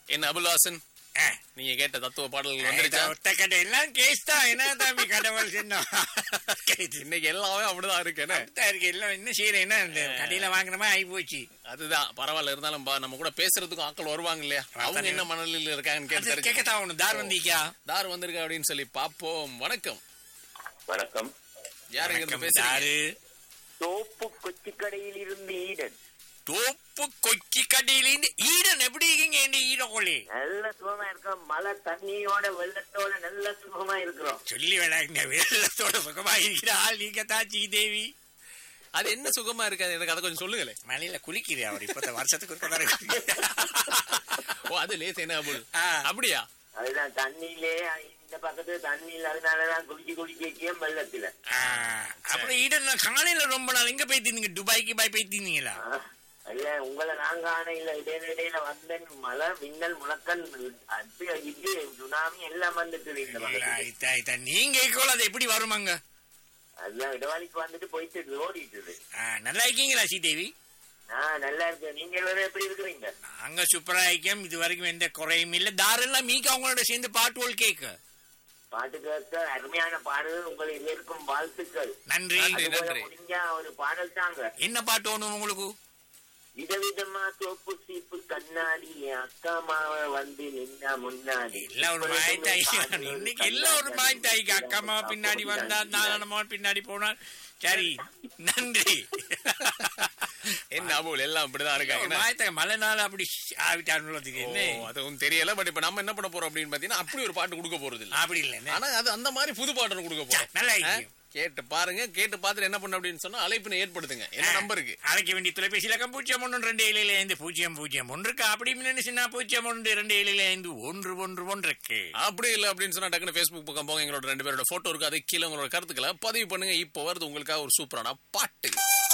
என்ன அபுல்வாசன் ஆ. நீங்க கேட்ட தத்துவ பாடல்கள் வந்துருச்சா ஒத்த கடை எல்லாம் கேஸ் தான் என்ன தம்பி கடவுள் சின்னம் கேட்டு இன்னைக்கு எல்லாமே அப்படிதான் இருக்கு என்ன அப்படித்தான் இருக்கு எல்லாம் என்ன செய்யறேன் என்ன இந்த கடையில வாங்குற மாதிரி ஆகி போச்சு அதுதான் பரவாயில்ல இருந்தாலும் பா, நம்ம கூட பேசுறதுக்கும் ஆட்கள் வருவாங்க இல்லையா அவங்க என்ன மனநிலையில இருக்காங்கன்னு கேட்டு தெரிஞ்சு- கேட்கத்தான் ஒண்ணு தார் வந்தீக்கா தார் வந்திருக்கா அப்படின்னு சொல்லி பாப்போம் வணக்கம் வணக்கம் யாருங்க இருந்து பேசுறீங்க தாரு தோப்பு கொச்சிக்கடையில் இருந்து ஈடன் தோப்பு கொச்சி கடையிலேருந்து ஈடன் எப்படி இருக்கீங்க இந்த ஈரக்கோழி நல்ல சுகமா இருக்கோம் மழை தண்ணியோட வெள்ளத்தோட நல்ல சுகமா இருக்கிறோம் சொல்லி விளையாடுங்க வெள்ளத்தோட சுகமா இருக்கிற ஆள் நீங்க தான் ஸ்ரீதேவி அது என்ன சுகமா இருக்காது எனக்கு அதை கொஞ்சம் சொல்லுங்களேன் மலையில குளிக்கிறீ அவர் இப்ப வருஷத்துக்கு ஒரு தடவை ஓ அது லேஸ் என்ன அபுல் ஆ. அப்படியா அதுதான் தண்ணியிலே இந்த பக்கத்துல தண்ணியில் அதனாலதான் குளிச்சு குளிக்க வெள்ளத்துல ஆ, அப்புறம் ஈடன் நான் காலையில ரொம்ப நாள் எங்க போயிட்டீங்க துபாய்க்கு பாய் போயிட்டீங்களா ஆ, ஐயா உங்களை நாங்க ஆன இல்ல இடையில இடையில வந்தேன் மழை மின்னல் முழக்கல் அது இது சுனாமி எல்லாம் வந்துட்டு இந்த பக்கத்துல ஆயிட்டா, ஆயிட்டா. நீங்க இருக்கோல அது எப்படி வருமாங்க அதுதான் இடவாளிக்கு வந்துட்டு போயிட்டு ஓடிட்டு ஆ, நல்லா இருக்கீங்களா ஸ்ரீதேவி ஆஹ் நல்லா இருக்கு நீங்க வேற எப்படி இருக்கிறீங்க நாங்க சூப்பரா இருக்கோம் இது வரைக்கும் எந்த குறையும் இல்ல தாரெல்லாம் மீக்க அவங்களோட சேர்ந்து பாட்டுவோல் கேட்க பாட்டு கேட்க அருமையான பாடல் உங்களுக்கு இருக்கும் வாழ்த்துக்கள் நன்றி நன்றி. அதுபோல முடிஞ்சா ஒரு பாடல் தாங்க என்ன பாட்டு வேணும் உங்களுக்கு விதவிதமா சோப்பு சீப்பு கண்ணாடி என் அக்கா மாவ வந்து நின்னா முன்னாடி எல்லாம் ஒரு மாயத்தாய்க்கு இன்னைக்கு எல்லாம் ஒரு மாயத்தாய்க்கு அக்கம்மா பின்னாடி வந்தா நாராயணமா பின்னாடி போனார் சரி நன்றி என்ன அபுல் எல்லாம் அப்படிதான் இருக்காங்க என்ன? மாயத்தாய் மழை நாள் அப்படி ஆவிட்டான்னு ஓ, என்ன அதுவும் தெரியல பட் இப்ப நம்ம என்ன பண்ண போறோம் அப்படின்னு பாத்தீங்கன்னா அப்படி ஒரு பாட்டு கொடுக்க போறது இல்ல அப்படி இல்ல என்ன? ஆனா அது அந்த மாதிரி புது பாட்டு கொடுக்க போறோம் நல்லா ஆ? இருக்கு. கேட்டு பாருங்க கேட்டு பார்த்துட்டு என்ன பண்ண அப்படின்னு சொன்னா அழைப்பினை ஏற்படுத்துங்க என்ன நம்பருக்கு அழைக்க வேண்டிய தொலைபேசி இலக்கம் பூஜ்ஜியம் ஒன்று ரெண்டு ஏழில் ஐந்து பூஜ்ஜியம் பூஜ்ஜியம் ஒன்றுக்கு அப்படி நினைச்சுன்னா பூஜ்ஜியம் ஒன்று ரெண்டு ஏழில் ஐந்து ஒன்று ஒன்று ஒன்றுக்கு அப்படி இல்ல அப்படின்னு சொன்னா டக்குனு ஃபேஸ்புக் பக்கம் போங்க எங்களோட ரெண்டு பேரோட போட்டோ இருக்கு அது கீழே உங்களோட கருத்துக்களை பதிவு பண்ணுங்க இப்போ வருது உங்களுக்காக ஒரு சூப்பரான பாட்டு